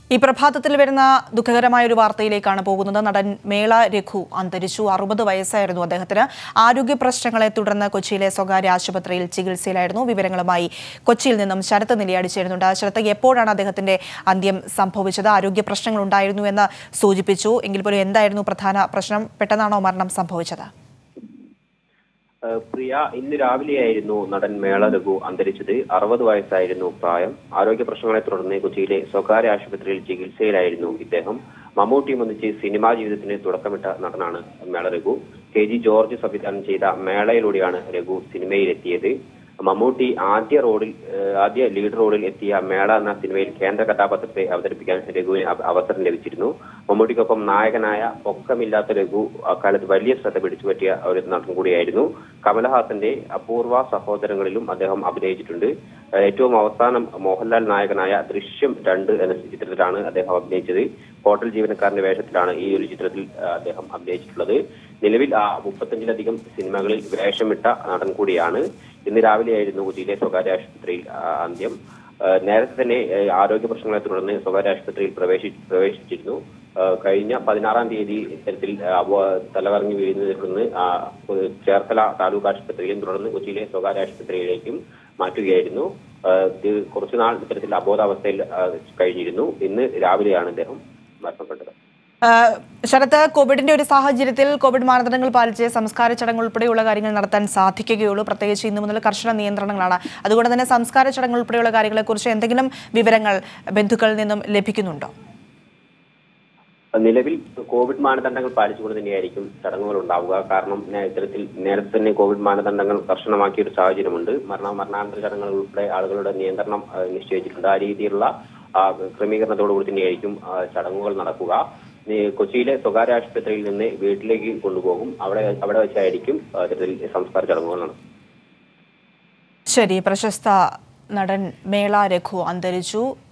ഈ പ്രഭാതത്തിൽ വരുന്ന ദുഃഖകരമായ ഒരു വാർത്തയിലേക്കാണ് പോകുന്നത് നടൻ മേള രഘു അന്തരിച്ചു അറുപത് വയസ്സായിരുന്നു അദ്ദേഹത്തിന് ആരോഗ്യ പ്രശ്നങ്ങളെ തുടർന്ന് കൊച്ചിയിലെ സ്വകാര്യ ആശുപത്രിയിൽ ചികിത്സയിലായിരുന്നു വിവരങ്ങളുമായി കൊച്ചിയിൽ നിന്നും ശരത്ത് നിലയാടി ചേരുന്നുണ്ട് ശരത്ത് എപ്പോഴാണ് അദ്ദേഹത്തിന്റെ അന്ത്യം സംഭവിച്ചത് ആരോഗ്യ പ്രശ്നങ്ങൾ ഉണ്ടായിരുന്നു എന്ന് സൂചിപ്പിച്ചു എങ്കിൽ പോലും എന്തായിരുന്നു പ്രധാന പ്രശ്നം പെട്ടെന്നാണോ മരണം സംഭവിച്ചത് ഏഹ് പ്രിയ ഇന്ന് രാവിലെയായിരുന്നു നടൻ മേള രഘു അന്തരിച്ചത് അറുപത് വയസ്സായിരുന്നു പ്രായം ആരോഗ്യ പ്രശ്നങ്ങളെ തുടർന്ന് കൊച്ചിയിലെ സ്വകാര്യ ആശുപത്രിയിൽ ചികിത്സയിലായിരുന്നു ഇദ്ദേഹം മമ്മൂട്ടിയും ഒന്നിച്ച് സിനിമാ ജീവിതത്തിന് തുടക്കമിട്ട നടനാണ് മേള രഘു കെ ജി ജോർജ് സംവിധാനം ചെയ്ത മേളയിലൂടെയാണ് രഘു സിനിമയിലെത്തിയത് മമ്മൂട്ടി ആദ്യ റോഡിൽ ഏഹ് ആദ്യ ലീഡ് റോഡിൽ എത്തിയ മേള എന്ന സിനിമയിൽ കേന്ദ്ര കഥാപാത്രത്തെ അവതരിപ്പിക്കാൻ രഘുവിന് അവ- അവസരം ലഭിച്ചിരുന്നു മമ്മൂട്ടിക്കൊപ്പം നായകനായ പൊക്കമില്ലാത്ത രഘു അക്കാലത്ത് വലിയ ശ്രദ്ധ പിടിച്ചുപറ്റിയ ഒരു നടൻ കൂടിയായിരുന്നു കമലഹാസന്റെ അപൂർവ സഹോദരങ്ങളിലും അദ്ദേഹം അഭിനയിച്ചിട്ടുണ്ട് ഏഹ് ഏറ്റവും അവസാനം മോഹൻലാൽ നായകനായ ദൃശ്യം രണ്ട് എന്ന ചിത്രത്തിലാണ് അദ്ദേഹം അഭിനയിച്ചത് ഹോട്ടൽ ജീവനക്കാരന്റെ വേഷത്തിലാണ് ഈ ഒരു ചിത്രത്തിൽ ഏഹ് അദ്ദേഹം അഭിനയിച്ചിട്ടുള്ളത് നിലവിൽ ആ മുപ്പത്തഞ്ചിലധികം സിനിമകളിൽ വേഷമിട്ട നടൻ കൂടിയാണ് ഇന്ന് രാവിലെയായിരുന്നു കൊച്ചിയിലെ സ്വകാര്യ ആശുപത്രിയിൽ ആ, അന്ത്യം ആ, നേരത്തെ തന്നെ ആ, ആരോഗ്യ പ്രശ്നങ്ങളെ തുടർന്ന് സ്വകാര്യ ആശുപത്രിയിൽ പ്രവേശി പ്രവേശിച്ചിരുന്നു ആ, കഴിഞ്ഞ പതിനാറാം തീയതി ഇത്തരത്തിൽ ആ, അവ- തലകറങ്ങി വീഴുന്നതിനെ തുടർന്ന് ആ, ചേർത്തല താലൂക്ക് ആശുപത്രിയിലും തുടർന്ന് കൊച്ചിയിലെ സ്വകാര്യ ആശുപത്രിയിലേക്കും മാറ്റുകയായിരുന്നു ആ, ഇത് കുറച്ചുനാൾ ഇത്തരത്തിൽ അബോധാവസ്ഥയിൽ ആ, കഴിഞ്ഞിരുന്നു ഇന്ന് രാവിലെയാണ് അദ്ദേഹം മരണപ്പെട്ടത് ആഹ് ശരത്ത് കോവിഡിന്റെ ഒരു സാഹചര്യത്തിൽ കോവിഡ് മാനദണ്ഡങ്ങൾ പാലിച്ച് സംസ്കാര ചടങ്ങ് ഉൾപ്പെടെയുള്ള കാര്യങ്ങൾ നടത്താൻ സാധിക്കുകയുള്ളൂ പ്രത്യേകിച്ച് ഇന്നു മുതൽ കർശന നിയന്ത്രണങ്ങളാണ് അതുകൊണ്ട് തന്നെ സംസ്കാര ചടങ്ങ് ഉൾപ്പെടെയുള്ള കാര്യങ്ങളെക്കുറിച്ച് എന്തെങ്കിലും വിവരങ്ങൾ ബന്ധുക്കളിൽ നിന്നും ലഭിക്കുന്നുണ്ടോ നിലവിൽ കോവിഡ് മാനദണ്ഡങ്ങൾ പാലിച്ചുകൊണ്ട് തന്നെയായിരിക്കും ചടങ്ങുകൾ ഉണ്ടാവുക കാരണം നേ- ഇത്തരത്തിൽ നേരത്തെ തന്നെ കോവിഡ് മാനദണ്ഡങ്ങൾ കർശനമാക്കിയ ഒരു സാഹചര്യമുണ്ട് മരണ മരണാനന്തര ചടങ്ങുകൾ ഉൾപ്പെടെ ആളുകളുടെ നിയന്ത്രണം ആ, നിശ്ചയിച്ചിട്ടുണ്ട് ആ രീതിയിലുള്ള ആ, ക്രമീകരണത്തോടുകൂടി തന്നെയായിരിക്കും ആ, ചടങ്ങുകൾ നടക്കുക ഈ കൊച്ചിയിലെ സ്വകാര്യ ആശുപത്രിയിൽ നിന്ന് വീട്ടിലേക്ക് കൊണ്ടുപോകും അവിടെ അവിടെ വെച്ചായിരിക്കും ആ, ഇത്തരത്തിൽ സംസ്കാര ചടങ്ങുകൾ നടക്കുക ശരി പ്രശസ്ത നടൻ മേള രഘു അന്തരിച്ചു